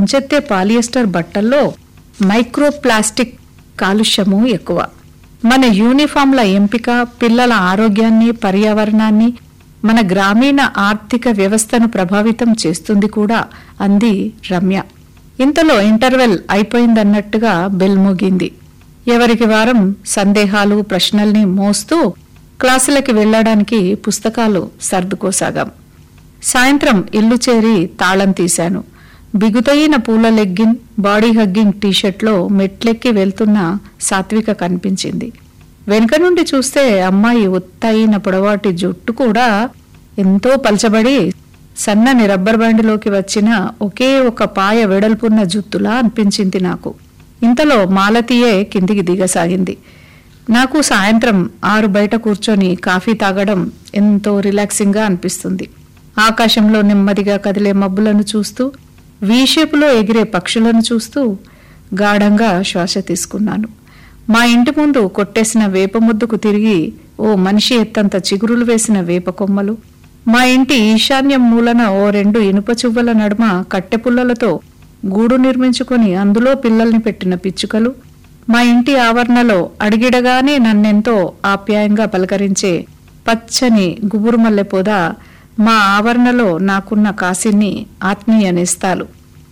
ముంచెత్తే polyester బట్టల్లో micro plastic కాలుష్యము ఎక్కువ మన యూనిఫామ్ల ఎంపిక పిల్లల ఆరోగ్యాన్ని పర్యావరణాన్ని మన గ్రామీణ ఆర్థిక వ్యవస్థను ప్రభావితం చేస్తుంది కూడా అంది రమ్య ఇంతలో ఇంటర్వెల్ అయిపోయిందన్నట్టుగా బెల్ మోగింది ఎవరికి వారం సందేహాలు ప్రశ్నల్ని మోస్తూ క్లాసులకి వెళ్ళడానికి పుస్తకాలు సర్దుకోసాగాం సాయంత్రం ఇల్లు చేరి తాళం తీశాను బిగుతైన పూల లెగ్గిన్ బాడీ హగ్గింగ్ టీషర్ట్లో మెట్లెక్కి వెళ్తున్న సాత్విక కనిపించింది వెనుక నుండి చూస్తే అమ్మాయి ఒత్తయిన పొడవాటి జుట్టు కూడా ఎంతో పలచబడి సన్నని రబ్బర్ బ్యాండ్లోకి వచ్చిన ఒకే ఒక పాయ వెడల్పున్న జుత్తులా అనిపించింది నాకు ఇంతలో మాలతీయే కిందికి దిగసాగింది నాకు సాయంత్రం ఆరు బయట కూర్చొని కాఫీ తాగడం ఎంతో రిలాక్సింగ్గా అనిపిస్తుంది ఆకాశంలో నెమ్మదిగా కదిలే మబ్బులను చూస్తూ వీషేపులో ఎగిరే పక్షులను చూస్తూ గాఢంగా శ్వాస తీసుకున్నాను మా ఇంటి ముందు కొట్టేసిన వేప ముద్దుకు తిరిగి ఓ మనిషి ఎత్తంత చిగురులు వేసిన వేప కొమ్మలు మా ఇంటి ఈశాన్యం మూలన ఓ రెండు ఇనుప చువ్వల నడుమ కట్టెపుల్లలతో గూడు నిర్మించుకొని అందులో పిల్లల్ని పెట్టిన పిచ్చుకలు మా ఇంటి ఆవరణలో అడిగిడగానే నన్నెంతో ఆప్యాయంగా పలకరించే పచ్చని గుబురుమల్లె పొద మా ఆవరణలో నాకున్న కాసిన్ని ఆత్మీయ నేస్తాలు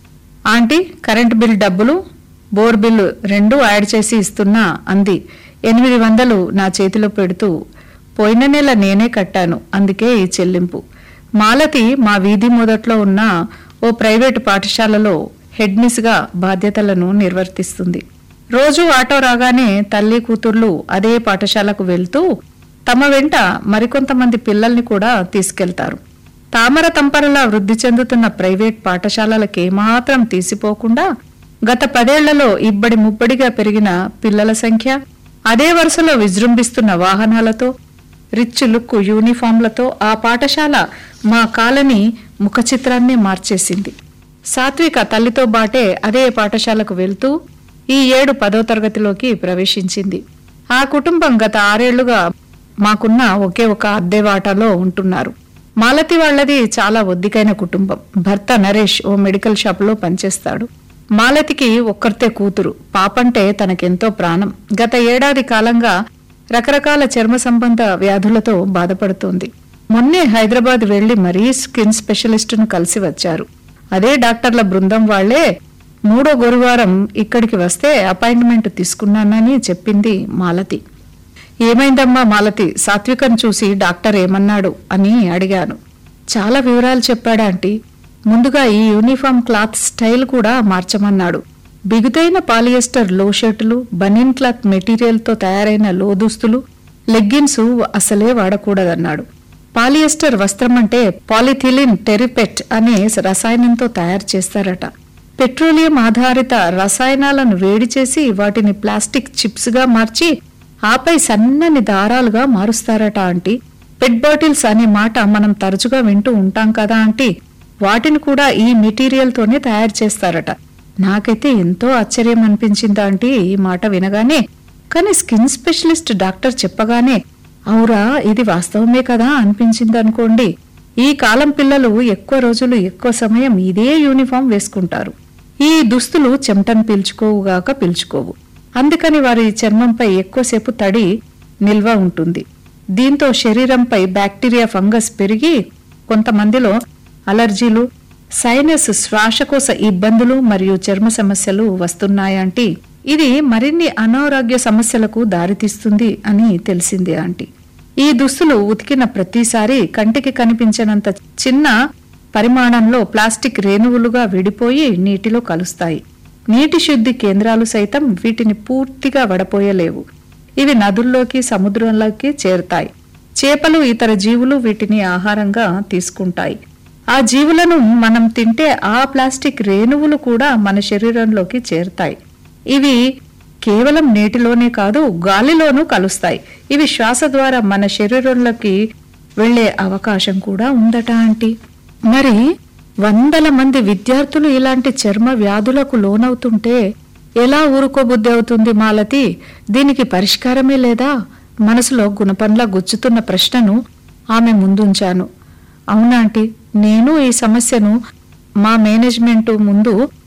ఆంటీ కరెంట్ బిల్ డబ్బులు బోర్ బిల్లు రెండు యాడ్ చేసి ఇస్తున్నా అంది ఎనిమిది వందలు నా చేతిలో పెడుతూ పోయిన నెల నేనే కట్టాను అందుకే ఈ చెల్లింపు మాలతి మా వీధి మొదట్లో ఉన్న ఓ ప్రైవేటు పాఠశాలలో హెడ్ మిస్గా బాధ్యతలను నిర్వర్తిస్తుంది రోజు ఆటో రాగానే తల్లి కూతుర్లు అదే పాఠశాలకు వెళ్తూ తమ వెంట మరికొంతమంది పిల్లల్ని కూడా తీసుకెళ్తారు తామర తంపరలా వృద్ధి చెందుతున్న ప్రైవేట్ పాఠశాలలకేమాత్రం తీసిపోకుండా గత పదేళ్లలో ఇబ్బడి ముబ్బడిగా పెరిగిన పిల్లల సంఖ్య అదే వరుసలో విజృంభిస్తున్న వాహనాలతో రిచ్ లుక్ యూనిఫామ్లతో ఆ పాఠశాల మా కాలనీ ముఖ చిత్రాన్ని మార్చేసింది సాత్విక తల్లితో బాటే అదే పాఠశాలకు వెళ్తూ ఈ ఏడు పదో తరగతిలోకి ప్రవేశించింది ఆ కుటుంబం గత ఆరేళ్లుగా మాకున్న ఒకే ఒక అద్దెవాటాలో ఉంటున్నారు మాలతి వాళ్ళది చాలా ఒద్దికైన కుటుంబం భర్త నరేష్ ఓ మెడికల్ షాపులో పనిచేస్తాడు మాలతికి ఒక్కరితే కూతురు పాపంటే తనకెంతో ప్రాణం గత ఏడాది కాలంగా రకరకాల చర్మ సంబంధ వ్యాధులతో బాధపడుతోంది మొన్నే హైదరాబాద్ వెళ్లి మరీ స్కిన్ స్పెషలిస్టును కలిసి వచ్చారు అదే డాక్టర్ల బృందం వాళ్లే మూడో గురువారం ఇక్కడికి వస్తే అపాయింట్మెంట్ తీసుకున్నానని చెప్పింది మాలతి ఏమైందమ్మా మాలతి సాత్వికను చూసి డాక్టర్ ఏమన్నాడు అని అడిగాను చాలా వివరాలు చెప్పాడా ఆంటీ ముందుగా ఈ యూనిఫామ్ క్లాత్ స్టైల్ కూడా మార్చమన్నాడు బిగుతైన పాలియస్టర్ లో షర్టులు బనీన్ క్లాత్ మెటీరియల్తో తయారైన లో దుస్తులు లెగ్గిన్స్ అసలే వాడకూడదన్నాడు పాలియస్టర్ వస్త్రం అంటే పాలిథిలిన్ టెరిపెట్ అనే రసాయనంతో తయారు చేస్తారట పెట్రోలియం ఆధారిత రసాయనాలను వేడి చేసి వాటిని ప్లాస్టిక్ చిప్స్ గా మార్చి ఆపై సన్నని దారాలుగా మారుస్తారట ఆంటీ పెట్ బాటిల్స్ అనే మాట మనం తరచుగా వింటూ ఉంటాం కదా ఆంటీ వాటిని కూడా ఈ మెటీరియల్ తోనే తయారు చేస్తారట నాకైతే ఎంతో ఆశ్చర్యం అనిపించింది ఆంటీ ఈ మాట వినగానే కానీ స్కిన్ స్పెషలిస్ట్ డాక్టర్ చెప్పగానే అవురా ఇది వాస్తవమే కదా అనిపించింది అనుకోండి ఈ కాలం పిల్లలు ఎక్కువ రోజులు ఎక్కువ సమయం ఇదే యూనిఫామ్ వేసుకుంటారు ఈ దుస్తులు చెమటను పీల్చుకోవుగాక పీల్చుకోవు అందుకని వారి చర్మంపై ఎక్కువసేపు తడి నిల్వ ఉంటుంది దీంతో శరీరంపై బ్యాక్టీరియా ఫంగస్ పెరిగి కొంతమందిలో అలర్జీలు సైనస్ శ్వాసకోశ ఇబ్బందులు మరియు చర్మ సమస్యలు వస్తున్నాయంటీ ఇది మరిన్ని అనారోగ్య సమస్యలకు దారితీస్తుంది అని తెలిసింది ఆంటీ ఈ దుస్తులు ఉతికిన ప్రతిసారి కంటికి కనిపించనంత చిన్న పరిమాణంలో ప్లాస్టిక్ రేణువులుగా విడిపోయి నీటిలో కలుస్తాయి నీటి శుద్ధి కేంద్రాలు సైతం వీటిని పూర్తిగా వడపోయలేవు ఇవి నదుల్లోకి సముద్రంలోకి చేరుతాయి చేపలు ఇతర జీవులు వీటిని ఆహారంగా తీసుకుంటాయి ఆ జీవులను మనం తింటే ఆ ప్లాస్టిక్ రేణువులు కూడా మన శరీరంలోకి చేరుతాయి ఇవి కేవలం నీటిలోనే కాదు గాలిలోనూ కలుస్తాయి ఇవి శ్వాస ద్వారా మన శరీరంలోకి వెళ్లే అవకాశం కూడా ఉందట ఆంటీ మరి వందల మంది విద్యార్థులు ఇలాంటి చర్మ వ్యాధులకు లోనవుతుంటే ఎలా ఊరుకోబుద్ధి అవుతుంది మాలతి దీనికి పరిష్కారమే లేదా మనసులో గుణపంలా గుచ్చుతున్న ప్రశ్నను ఆమె ముందుంచాను అవునాంటీ నేను ఈ సమస్యను మా మేనేజ్మెంట్ ముందు